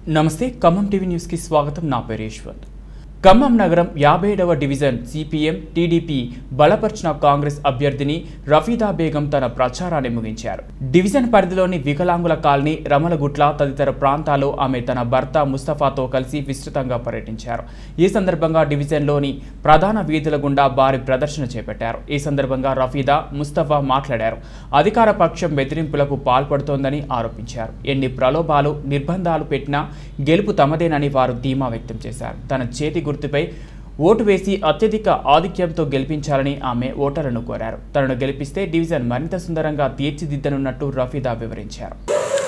నమస్తే ఖమ్మం టీవీ న్యూస్కి స్వాగతం నా పేరు యశ్వంత్ ఖమ్మం నగరం యాభై ఏడవ డివిజన్ సిపిఎం టీడీపీ బలపరిచిన కాంగ్రెస్ అభ్యర్థిని రఫీదా బేగం తన ప్రచారాన్ని ముగించారు డివిజన్ పరిధిలోని వికలాంగుల కాలనీ రమలగుట్ల తదితర ప్రాంతాల్లో ఆమె తన భర్త ముస్తఫాతో కలిసి విస్తృతంగా పర్యటించారు ఈ సందర్భంగా డివిజన్లోని ప్రధాన వీధుల గుండా భారీ ప్రదర్శన చేపట్టారు ఈ సందర్భంగా రఫీదా ముస్తఫా మాట్లాడారు అధికార పక్షం బెదిరింపులకు పాల్పడుతోందని ఆరోపించారు ఎన్ని ప్రలోభాలు నిర్బంధాలు పెట్టినా గెలుపు తమదేనని వారు ధీమా వ్యక్తం చేశారు తన చేతి గుర్తుపై ఓటు వేసి అత్యధిక ఆధిక్యంతో గెలిపించాలని ఆమె ఓటర్లను కోరారు తనను గెలిపిస్తే డివిజన్ మరింత సుందరంగా తీర్చిదిద్దనున్నట్టు రఫీదా వివరించారు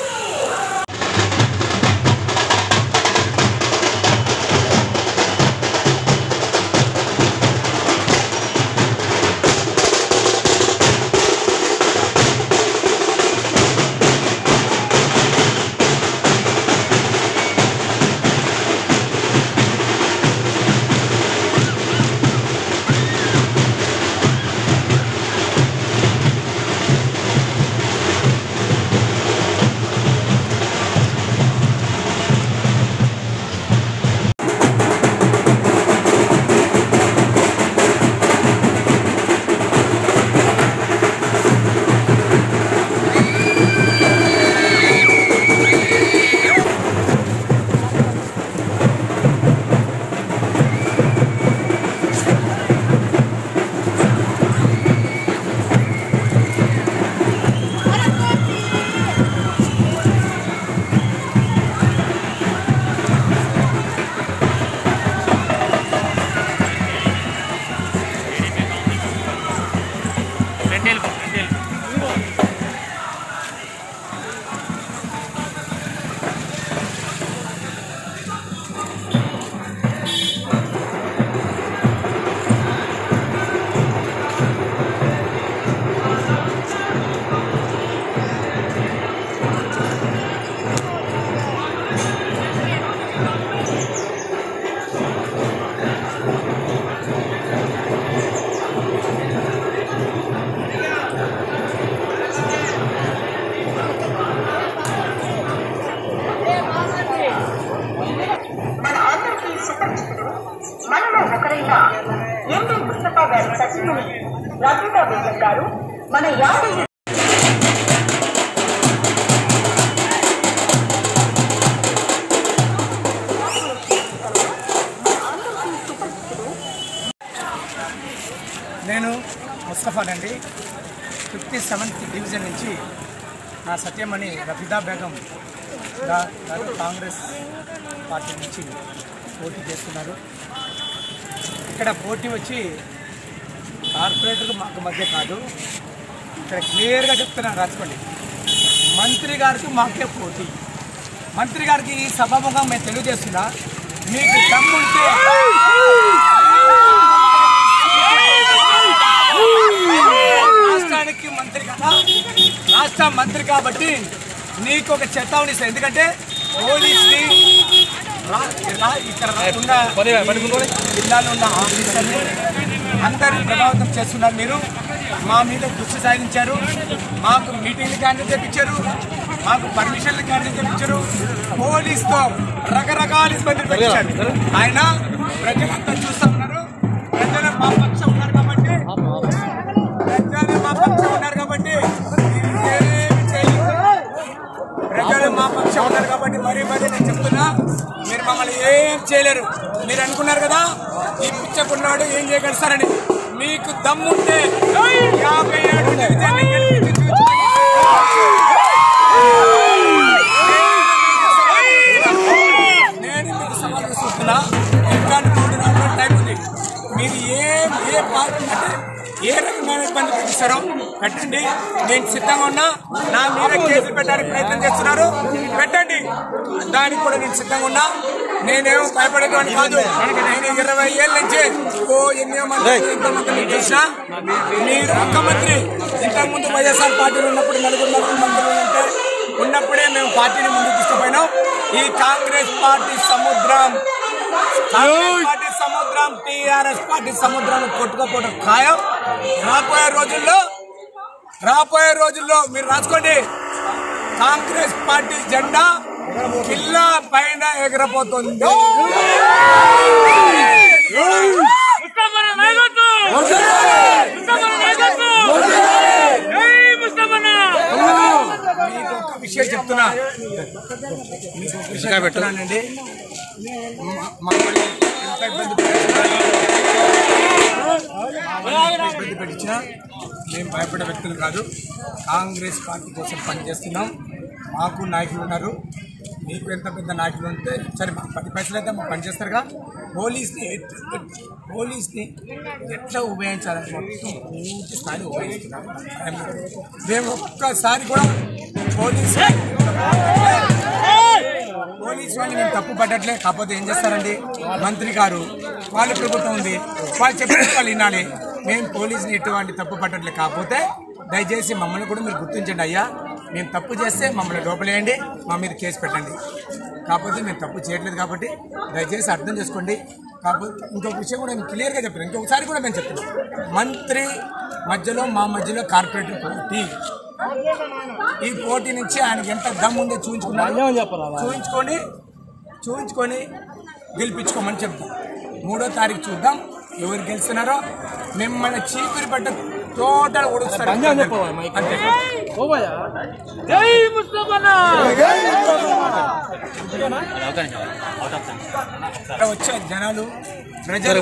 మన అందరికీ సుపరిచితుడు మనలో ఒకరైన ఎండి ముస్తఫా గారి సచివుని రజీదా బేగం గారు మన యాభై నేను ముస్తఫానండి ఫిఫ్టీ సెవెంత్ డివిజన్ నుంచి నా సత్యమణి రఫీదా బేగం గా- గారు కాంగ్రెస్ పార్టీ నుంచి పోటీ చేస్తున్నారు ఇక్కడ పోటీ వచ్చి కార్పొరేటర్ మాకు మధ్య కాదు ఇక్కడ క్లియర్గా చెప్తున్నాను రాసుకోండి మంత్రి గారికి మాకే పోటీ మంత్రి గారికి ఈ సభాముఖం మేము తెలియజేస్తున్నా మీకు దమ్ముంటే రాష్ట్రానికి మంత్రి కదా రాష్ట్ర మంత్రి కాబట్టి నీకు ఒక చెత్తావని ఇస్తాను ఎందుకంటే పోలీస్ని రా- రా- ఇక్కడ ఉన్న ఈ జిల్లాలో ఉన్న ఆఫీసర్లు అందరిని ప్రభావితం చేస్తున్నారు మీరు మా మీద దృష్టి సాగించారు మాకు మీటింగ్లు క్యాన్సిల్ చేయించారు మాకు పర్మిషన్లు క్యాన్సిల్ చేయించారు పోలీస్తో రకరకాల ఇబ్బందులు పెట్టించారు ఆయన ప్రజలంతా చూస్తా ఉన్నారు ప్రజలు మా పక్షం ఉన్నారు కాబట్టి ప్రజలు మా పక్షం ఉన్నారు కాబట్టి ఏమీ చేయలేదు. ప్రజలు మా పక్షం ఉన్నారు కాబట్టి మరీ మరీ నేను చెప్తున్నా మీరు మమ్మల్ని ఏం చేయలేరు మీరు అనుకున్నారు కదా ఈ పిచ్చకున్నాడు ఏం చేయగలుగుతారని మీకు దమ్ముంటే యాభై ఏడు డివిజన్లు గెలిపించి చూపించండి. నేను మీకు సవాల్ చూస్తున్నా ఇంకా మూడు నాలుగు టైం ఉంది మీరు ఏ ఏ పార్టీ అంటే ఏ రకమైన ఇబ్బంది పెట్టిస్తారో పెట్టండి నేను సిద్ధంగా ఉన్నా నా మీద కేసులు పెట్టడానికి ప్రయత్నం చేస్తున్నారు పెట్టండి దానికి కూడా నేను సిద్ధంగా ఉన్నా నేనేమో భయపడేటువంటి కాదు నేను ఇరవై ఏళ్ళ నుంచి ఓ ఎన్నో మంది ఎంతో మంది చూసినా మీరు ముఖ్యమంత్రి ఇంతకుముందు వైఎస్ఆర్ పార్టీలో ఉన్నప్పుడు నలుగురు నలుగురు మంత్రులు ఉంటే ఉన్నప్పుడే మేము పార్టీని ముందుకు తీసుకుపోయినాం ఈ కాంగ్రెస్ పార్టీ సముద్రం కాంగ్రెస్ పార్టీ సముద్రం టీఆర్ఎస్ పార్టీ సముద్రం కొట్టుకోపోవడం ఖాయం రాబోయే రోజుల్లో రాబోయే రోజుల్లో మీరు రాసుకోండి కాంగ్రెస్ పార్టీ జెండా పిల్ల పైన ఎగరపోతుంది ముస్తఫా నాయకత్వం ముస్తఫా నాయకత్వం జై ముస్తఫా మీకు ఒక విషయం చెప్తున్నా మీకు ఒక విషయం చెప్తున్నానండి మా- మా వాళ్ళు ఎంత ఇబ్బంది పెట్టినా ఇబ్బంది పెట్టించినా మేము భయపడే వ్యక్తులు కాదు కాంగ్రెస్ పార్టీ కోసం పనిచేస్తున్నాం మాకు నాయకులు ఉన్నారు మీకు ఎంత పెద్ద నాయకులు ఉంటే సరే మాకు పది పైసలు అయితే మాకు పనిచేస్తారుగా పోలీస్ని ఎట్- ఎట్- పోలీస్ని ఎట్లా ఉపయోగించాలని మొత్తం పూర్తి స్థాయిలో ఉపయోగిస్తున్నారు మేము ఒక్కసారి కూడా పోలీస్ పోలీస్ వాళ్ళు మేము తప్పు పడ్డట్లే కాకపోతే ఏం చేస్తారండి మంత్రి గారు వాళ్ళ ప్రభుత్వం ఉంది వాళ్ళు చెప్పిన వాళ్ళు వినాలి మేము పోలీసుని ఎటువంటి తప్పు పడ్డట్లే కాకపోతే దయచేసి మమ్మల్ని కూడా మీరు గుర్తించండి అయ్యా మేము తప్పు చేస్తే మమ్మల్ని లోపలేయండి మా మీద కేసు పెట్టండి కాకపోతే మేము తప్పు చేయట్లేదు కాబట్టి దయచేసి అర్థం చేసుకోండి కాకపోతే ఇంకొక విషయం కూడా మేము క్లియర్గా చెప్తాను ఇంకొకసారి కూడా మేము చెప్తున్నాం మంత్రి మధ్యలో మా మధ్యలో కార్పొరేటర్ పోటీ ఈ పోటీ నుంచి ఆయనకి ఎంత దమ్ ఉందో చూపించుకున్నాడు చూపించుకొని చూపించుకొని గెలిపించుకోమని చెప్తాం మూడో తారీఖు చూద్దాం ఎవరు గెలుస్తున్నారో మిమ్మల్ని చీపిరి పట్ట టోటల్ ఉడుస్తారు అంతే జై ముస్తఫా ఇక్కడ వచ్చే జనాలు ప్రజలు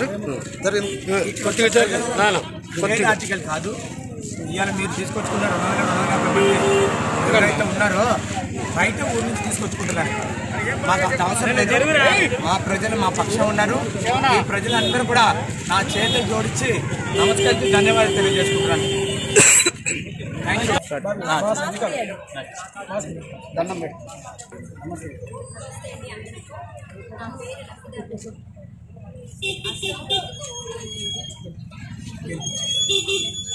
వేరే ఆర్టికల్ కాదు ఇవాళ మీరు తీసుకొచ్చుకున్న రెండు వందల రెండు వందల యాభై మంది ఎవరైతే ఉన్నారో బయట ఊరి నుంచి తీసుకొచ్చుకుంటున్నారు మాకు అంత అవసరం లేదు మా ప్రజలు మా పక్షం ఉన్నారు ఈ ప్రజలందరూ కూడా నా చేతులు జోడించి నమస్కరించి ధన్యవాదాలు తెలియజేసుకుంటున్నాను థ్యాంక్ యూ దండం పెట్టి Thank you.